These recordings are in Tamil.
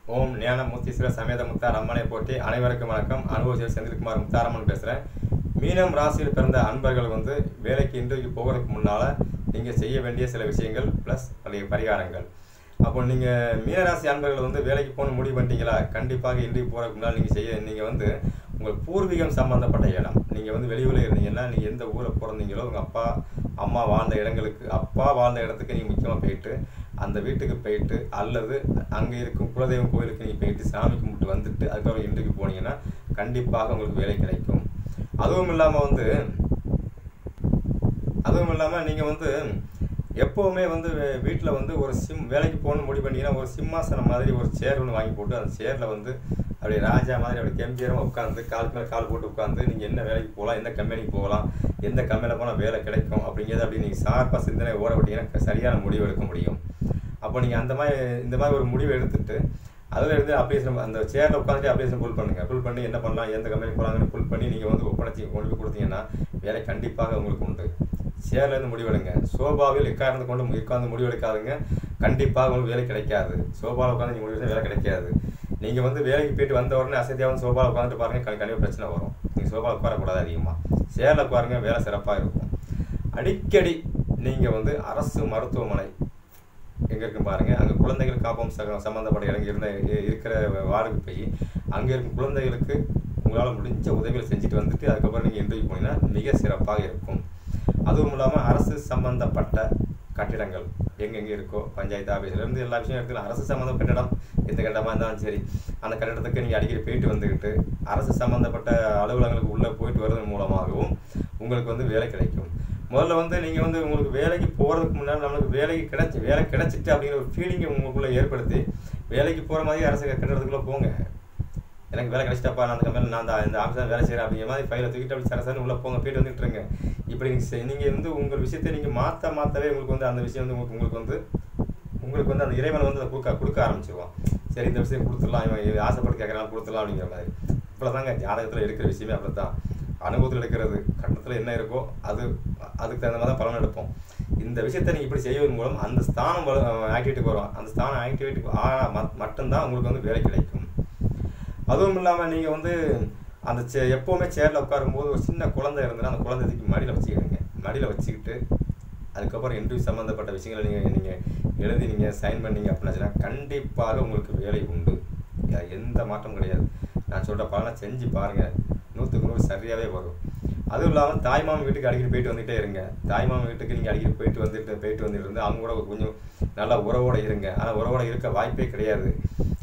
ஓம் ஞான முத்தீஸ்வர சமேத முத்தார் அம்மனை போட்டி அனைவருக்கும் வணக்கம் அனுபவ செந்தில்குமார் முத்தாரம்மன் பேசுகிறேன் மீனம் ராசியில் பிறந்த அன்பர்கள் வந்து வேலைக்கு இன்றைக்கு போகிறதுக்கு முன்னால் நீங்கள் செய்ய வேண்டிய சில விஷயங்கள் ப்ளஸ் பழைய பரிகாரங்கள் அப்போ நீங்கள் மீனராசி அன்பர்கள் வந்து வேலைக்கு போகணும் முடிவு பண்ணிட்டீங்களா கண்டிப்பாக இன்றைக்கு போகிறதுக்கு முன்னால் நீங்கள் செய்ய நீங்கள் வந்து உங்கள் பூர்வீகம் சம்பந்தப்பட்ட இடம் நீங்கள் வந்து வெளியூரில் இருந்தீங்கன்னா நீங்கள் எந்த ஊரில் பிறந்தீங்களோ உங்கள் அப்பா அம்மா வாழ்ந்த இடங்களுக்கு அப்பா வாழ்ந்த இடத்துக்கு நீங்கள் முக்கியமாக போயிட்டு அந்த வீட்டுக்கு போயிட்டு அல்லது அங்கே இருக்கும் குலதெய்வம் கோயிலுக்கு நீங்கள் போயிட்டு சாமி கும்பிட்டு வந்துட்டு அதுக்கப்புறம் இன்றைக்கு போனீங்கன்னா கண்டிப்பாக உங்களுக்கு வேலை கிடைக்கும் அதுவும் இல்லாமல் வந்து அதுவும் இல்லாமல் நீங்கள் வந்து எப்போவுமே வந்து வீட்டில் வந்து ஒரு சிம் வேலைக்கு போகணும்னு முடிவு பண்ணீங்கன்னா ஒரு சிம்மாசனம் மாதிரி ஒரு சேர் ஒன்று வாங்கி போட்டு அந்த சேரில் வந்து அப்படியே ராஜா மாதிரி அப்படியே கம்பீரமாக உட்காந்து கால் மேலே கால் போட்டு உட்காந்து நீங்கள் என்ன வேலைக்கு போகலாம் எந்த கம்பெனிக்கு போகலாம் எந்த கம்பெனியில் போனால் வேலை கிடைக்கும் அப்படிங்கிறத அப்படி நீங்கள் சார்பாக சிந்தனை ஓட விட்டீங்கன்னா சரியான முடிவு எடுக்க முடியும் அப்போ நீங்கள் அந்த மாதிரி இந்த மாதிரி ஒரு முடிவு எடுத்துட்டு அதில் இருந்து அப்ளிகேஷன் அந்த சேரில் உட்காந்துட்டு அப்ளிகேஷன் ஃபுல் பண்ணுங்கள் ஃபுல் பண்ணி என்ன பண்ணலாம் எந்த கம்பெனி போகலாங்கன்னு ஃபுல் பண்ணி நீங்கள் வந்து ஒப்படைச்சி கொண்டு போய் கொடுத்தீங்கன்னா வேலை கண்டிப்பாக உங்களுக்கு உண்டு சேர்லேருந்து முடிவெடுங்க சோபாவில் உட்கார்ந்து கொண்டு உட்கார்ந்து முடிவெடுக்காதுங்க கண்டிப்பாக உங்களுக்கு வேலை கிடைக்காது சோபாவில் உட்காந்து நீங்கள் முடிவெடுத்தா வேலை கிடைக்காது நீங்கள் வந்து வேலைக்கு போயிட்டு வந்த உடனே அசதியாக வந்து சோபாவில் உட்காந்துட்டு பாருங்கள் கண்டிப்பாக பிரச்சனை வரும் நீங்கள் சோபாவில் உட்காரக்கூடாது அதிகமாக சேரில் உட்காருங்க வேலை சிறப்பாக இருக்கும் அடிக்கடி நீங்கள் வந்து அரசு மருத்துவமனை எங்கே இருக்கும் பாருங்கள் அங்கே குழந்தைகள் காப்பம் சக சம்மந்தப்பட்ட இடம் இருந்த இருக்கிற வார்டுக்கு போய் அங்கே இருக்கும் குழந்தைகளுக்கு உங்களால் முடிஞ்ச உதவிகளை செஞ்சுட்டு வந்துட்டு அதுக்கப்புறம் நீங்கள் இன்டர்வியூ போனீங்கன்னா மிக சிறப்பாக இருக்கும் அதுவும் இல்லாமல் அரசு சம்பந்தப்பட்ட கட்டிடங்கள் எங்கெங்கே இருக்கோ பஞ்சாயத்து ஆஃபீஸ்லேருந்து எல்லா விஷயம் எடுத்துக்கலாம் அரசு சம்மந்த கட்டிடம் எந்த கட்டமாக இருந்தாலும் சரி அந்த கட்டிடத்துக்கு நீங்கள் அடிக்கடி போயிட்டு வந்துக்கிட்டு அரசு சம்மந்தப்பட்ட அலுவலகங்களுக்கு உள்ளே போயிட்டு வர்றதன் மூலமாகவும் உங்களுக்கு வந்து வேலை கிடைக்கும் முதல்ல வந்து நீங்கள் வந்து உங்களுக்கு வேலைக்கு போகிறதுக்கு முன்னாடி நம்மளுக்கு வேலைக்கு கிடச்சி வேலை கிடச்சிட்டு அப்படிங்கிற ஒரு ஃபீலிங்கை உங்களுக்குள்ளே ஏற்படுத்தி வேலைக்கு போகிற மாதிரி அரசு கட்டிடத்துக்குள்ளே போங்க எனக்கு வேலை கிடைச்சிட்டப்பா நான் அந்த கம்பெனியில் நான் இந்த ஆஃபீஸில் வேலை செய்கிறேன் அப்படிங்கிற மாதிரி ஃபைலை தூக்கிட்டு அப்படி சரசரன்னு உள்ளே போங்க போயிட்டு வந்துட்டு இருங்க இப்படி நீங்கள் நீங்கள் வந்து உங்கள் விஷயத்தை நீங்கள் மாற்ற மாற்றவே உங்களுக்கு வந்து அந்த விஷயம் வந்து உங்களுக்கு உங்களுக்கு வந்து உங்களுக்கு வந்து அந்த இறைவன் வந்து அதை கொடுக்க கொடுக்க ஆரம்பிச்சிருவான் சரி இந்த விஷயம் கொடுத்துடலாம் இவன் ஆசைப்பட்டு கேட்குறான் கொடுத்துடலாம் அப்படிங்கிற மாதிரி இப்படி தாங்க ஜாதகத்தில் எடுக்கிற விஷயமே அப்படி தான் அனுபவத்தில் எடுக்கிறது கட்டத்தில் என்ன இருக்கோ அது அதுக்கு தகுந்த மாதிரி தான் பலன் எடுப்போம் இந்த விஷயத்தை நீங்கள் இப்படி செய்வதன் மூலம் அந்த ஸ்தானம் ஆக்டிவிட்டிக்கு வரும் அந்த ஸ்தானம் ஆக்டிவிட்டிக்கு ஆனால் மட்டும்தான் உங்களுக்கு வந்து வேலை கிடைக்கும் அதுவும் இல்லாமல் நீங்கள் வந்து அந்த சே எப்போவுமே சேரில் உட்காரும்போது ஒரு சின்ன குழந்தை இருந்ததுன்னா அந்த குழந்தை தூக்கி மடியில் வச்சுக்கிடுங்க மடியில் வச்சுக்கிட்டு அதுக்கப்புறம் இன்டர்வியூ சம்மந்தப்பட்ட விஷயங்களை நீங்கள் நீங்கள் எழுதி நீங்கள் சைன் பண்ணீங்க அப்படின்னா கண்டிப்பாக உங்களுக்கு வேலை உண்டு எந்த மாற்றம் கிடையாது நான் சொல்கிற பலனை செஞ்சு பாருங்கள் நூற்றுக்கு நூறு சரியாகவே வரும் அதுவும் இல்லாமல் தாய்மாமன் வீட்டுக்கு அடிக்கடி போயிட்டு வந்துகிட்டே இருங்க தாய்மாமன் வீட்டுக்கு நீங்கள் அடிக்கடி போயிட்டு வந்துட்டு போயிட்டு வந்துட்டு இருந்து அவங்க கூட கொஞ்சம் நல்லா உறவோடு இருங்க ஆனால் உறவோட இருக்க வாய்ப்பே கிடையாது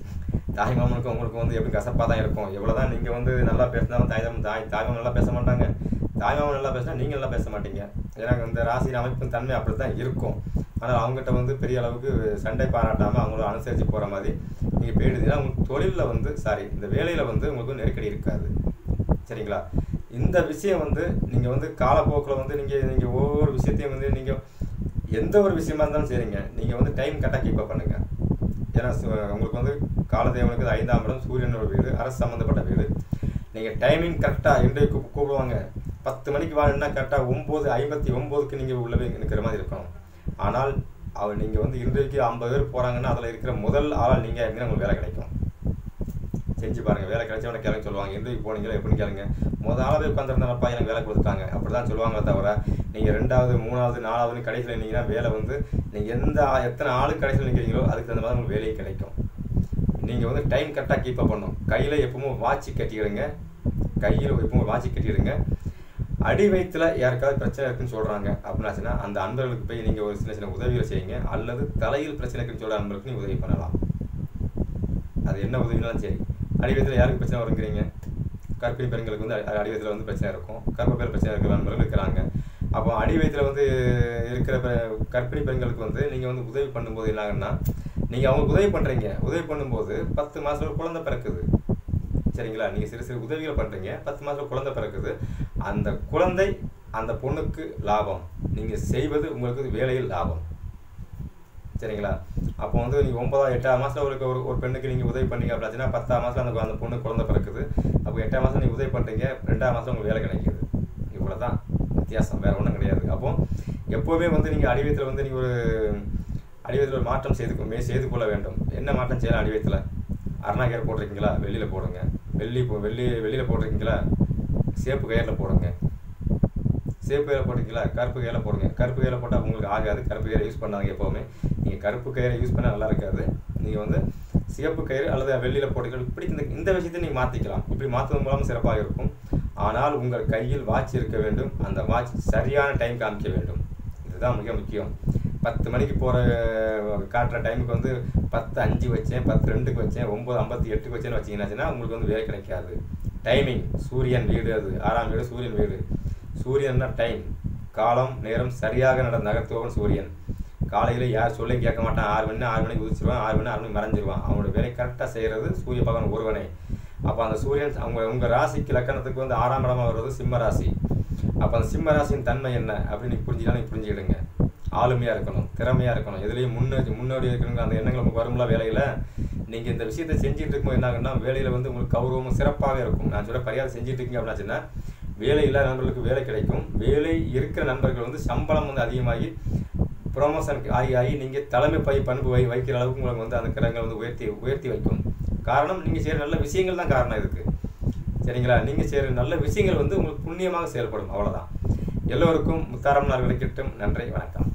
தாய் மாமனுக்கும் உங்களுக்கு வந்து எப்படி கசப்பாக தான் இருக்கும் எவ்வளோ தான் நீங்கள் வந்து நல்லா பேசினாலும் தாய் தாய் தாய்மாமன் நல்லா பேச மாட்டாங்க தாய்மாமன் நல்லா பேசினா நீங்கள் நல்லா பேச மாட்டீங்க ஏன்னா இந்த ராசியின் அமைப்பின் தன்மை அப்படி தான் இருக்கும் ஆனால் அவங்ககிட்ட வந்து பெரிய அளவுக்கு சண்டை பாராட்டாமல் அவங்கள அனுசரித்து போகிற மாதிரி நீங்கள் போயிடுதீங்கன்னா உங்களுக்கு தொழிலில் வந்து சாரி இந்த வேலையில் வந்து உங்களுக்கு நெருக்கடி இருக்காது சரிங்களா இந்த விஷயம் வந்து நீங்கள் வந்து காலப்போக்கில் வந்து நீங்கள் நீங்கள் ஒவ்வொரு விஷயத்தையும் வந்து நீங்கள் எந்த ஒரு விஷயமா இருந்தாலும் சரிங்க நீங்கள் வந்து டைம் கரெக்டாக கீப்பப் பண்ணுங்கள் ஏன்னா உங்களுக்கு வந்து காலதேவனுக்கு ஐந்தாம் இடம் சூரியனோட வீடு அரசு சம்மந்தப்பட்ட வீடு நீங்கள் டைமிங் கரெக்டாக இன்றைக்கு கூப்பிடுவாங்க பத்து மணிக்கு வாங்கினா கரெக்டாக ஒம்பது ஐம்பத்தி ஒம்போதுக்கு நீங்கள் உள்ளவே நிற்கிற மாதிரி இருக்கணும் ஆனால் அவர் நீங்கள் வந்து இன்றைக்கு ஐம்பது பேர் போகிறாங்கன்னா அதில் இருக்கிற முதல் ஆளாக நீங்கள் இருந்தீங்கன்னா உங்களுக்கு வேலை கிடைக்கும் செஞ்சு பாருங்கள் வேலை கிடைச்சவன கிளம்பி சொல்லுவாங்க இன்றைக்கு போனீங்களா எப்படின்னு கேளுங்க முதல் ஆளாவே உட்காந்துருந்தப்பா எனக்கு வேலை கொடுத்துட்டாங்க அப்படி தான் சொல்லுவாங்களே தவிர நீங்கள் ரெண்டாவது மூணாவது நாலாவது கடைசியில் இருந்தீங்கன்னா வேலை வந்து நீங்கள் எந்த எத்தனை ஆளு கடைசியில் நிற்கிறீங்களோ அதுக்கு தகுந்த மாதிரி உங்களுக்கு வேலையை கிடைக்கும் நீங்கள் வந்து டைம் கரெக்டாக கீப்பப் பண்ணும் கையில் எப்பவும் வாட்சி கட்டிடுங்க கையில் எப்பவும் வாட்சி கட்டிடுங்க அடி வயிற்றுல யாருக்காவது பிரச்சனை இருக்குன்னு சொல்கிறாங்க அப்படின்னாச்சுன்னா அந்த அன்பர்களுக்கு போய் நீங்கள் ஒரு சின்ன சின்ன உதவிகள் செய்யுங்க அல்லது தலையில் பிரச்சனை இருக்குன்னு சொல்கிற அன்பர்களுக்கு நீங்கள் உதவி பண்ணலாம் அது என்ன உதவினாலும் சரி அடிவயத்தில் யாருக்கு பிரச்சனை வருங்கிறீங்க கற்பிணி பெண்களுக்கு வந்து அடிவயத்தில் வந்து பிரச்சனை இருக்கும் கர்ப்பப்பேர் பிரச்சனை இருக்கிற நண்பர்கள் இருக்கிறாங்க அப்போ அடிவயத்தில் வந்து இருக்கிற கற்பிணி பெண்களுக்கு வந்து நீங்கள் வந்து உதவி பண்ணும்போது என்னாங்கன்னா நீங்கள் அவங்களுக்கு உதவி பண்ணுறீங்க உதவி பண்ணும்போது பத்து மாதத்துல குழந்தை பிறக்குது சரிங்களா நீங்கள் சிறு சிறு உதவிகள் பண்ணுறீங்க பத்து மாதத்துல குழந்தை பிறக்குது அந்த குழந்தை அந்த பொண்ணுக்கு லாபம் நீங்கள் செய்வது உங்களுக்கு வேலையில் லாபம் சரிங்களா அப்போ வந்து நீங்கள் ஒன்பதாம் எட்டாம் மாதத்தில் ஒரு ஒரு ஒரு பெண்ணுக்கு நீங்கள் உதவி பண்ணீங்க அப்படின்னா பத்தாம் மாதத்தில் அந்த அந்த பொண்ணு குழந்தை பிறக்குது அப்போ எட்டாம் மாதம் நீங்கள் உதவி பண்ணுறீங்க ரெண்டாம் மாதம் உங்களுக்கு வேலை கிடைக்கிது இவ்வளோ தான் வித்தியாசம் வேறு ஒன்றும் கிடையாது அப்போ எப்போவுமே வந்து நீங்கள் அடிவயத்தில் வந்து நீங்கள் ஒரு அடிவயத்தில் ஒரு மாற்றம் செய்து மே செய்து கொள்ள வேண்டும் என்ன மாற்றம் செய்யலாம் அடிவயத்தில் அருணாக்கீரை போட்டிருக்கீங்களா வெளியில் போடுங்க வெள்ளி போ வெள்ளி வெளியில் போட்டிருக்கீங்களா சேப்பு கயிறில் போடுங்க சேப்பு கயிறை போட்டிருக்கீங்களா கருப்பு கயிறில் போடுங்க கருப்பு கயிறில் போட்டால் உங்களுக்கு ஆகாது கருப்பு கயிறை யூஸ் பண்ணாங்க எப்போவுமே நீங்கள் கருப்பு கயிறை யூஸ் பண்ணால் நல்லா இருக்காது நீங்கள் வந்து சிகப்பு கயிறு அல்லது வெளியில் போட்டுக்கள் இப்படி இந்த இந்த விஷயத்தை நீங்கள் மாற்றிக்கலாம் இப்படி மாற்றுவதன் மூலம் சிறப்பாக இருக்கும் ஆனால் உங்கள் கையில் வாட்ச் இருக்க வேண்டும் அந்த வாட்ச் சரியான டைம் காமிக்க வேண்டும் இதுதான் மிக முக்கியம் பத்து மணிக்கு போகிற காட்டுற டைமுக்கு வந்து பத்து அஞ்சு வச்சேன் பத்து ரெண்டுக்கு வச்சேன் ஒம்பது ஐம்பத்தி எட்டுக்கு வச்சேன்னு வச்சிங்கன்னாச்சுன்னா உங்களுக்கு வந்து வேலை கிடைக்காது டைமிங் சூரியன் வீடு அது ஆறாம் வீடு சூரியன் வீடு சூரியன்னா டைம் காலம் நேரம் சரியாக நட நகர்த்துவன் சூரியன் காலையில் யார் சொல்லையும் கேட்க மாட்டான் ஆறு மணி ஆறு மணிக்கு உதிச்சிருவான் ஆறு மணி ஆறு மணிக்கு மறைஞ்சிருவான் அவனோட வேலை கரெக்டாக செய்கிறது சூரிய பகவான் ஒருவனே அப்போ அந்த சூரியன் அவங்க உங்கள் ராசிக்கு லக்கணத்துக்கு வந்து ஆறாம் இடமா வர்றது சிம்ம ராசி அப்போ அந்த சிம்ம ராசியின் தன்மை என்ன அப்படின்னு நீ புரிஞ்சுக்கலாம் நீ புரிஞ்சுக்கிடுங்க ஆளுமையாக இருக்கணும் திறமையாக இருக்கணும் எதுலேயும் முன்னோடி முன்னோடி இருக்கணும் அந்த எண்ணங்கள் உங்களுக்கு வரும்ல வேலையில் நீங்கள் இந்த விஷயத்தை செஞ்சுட்டு இருக்கும்போது என்ன ஆகுன்னா வேலையில் வந்து உங்களுக்கு கௌரவமும் சிறப்பாக இருக்கும் நான் சொல்ல பரிகாரம் செஞ்சுட்டு இருக்கீங்க அப்படின்னாச்சுன்னா வேலை இல்லாத நண்பர்களுக்கு வேலை கிடைக்கும் வேலை இருக்கிற நண்பர்கள் வந்து சம்பளம் வந்து அதிகமாகி ப்ரொமோஷன் ஆகி ஆகி நீங்கள் தலைமை பை பண்பு வை வைக்கிற அளவுக்கு உங்களுக்கு வந்து அந்த கிரகங்கள் வந்து உயர்த்தி உயர்த்தி வைக்கும் காரணம் நீங்கள் செய்கிற நல்ல விஷயங்கள் தான் காரணம் இதுக்கு சரிங்களா நீங்கள் செய்கிற நல்ல விஷயங்கள் வந்து உங்களுக்கு புண்ணியமாக செயல்படும் அவ்வளோதான் எல்லோருக்கும் முத்தாரம் நாள் கிடைக்கட்டும் நன்றி வணக்கம்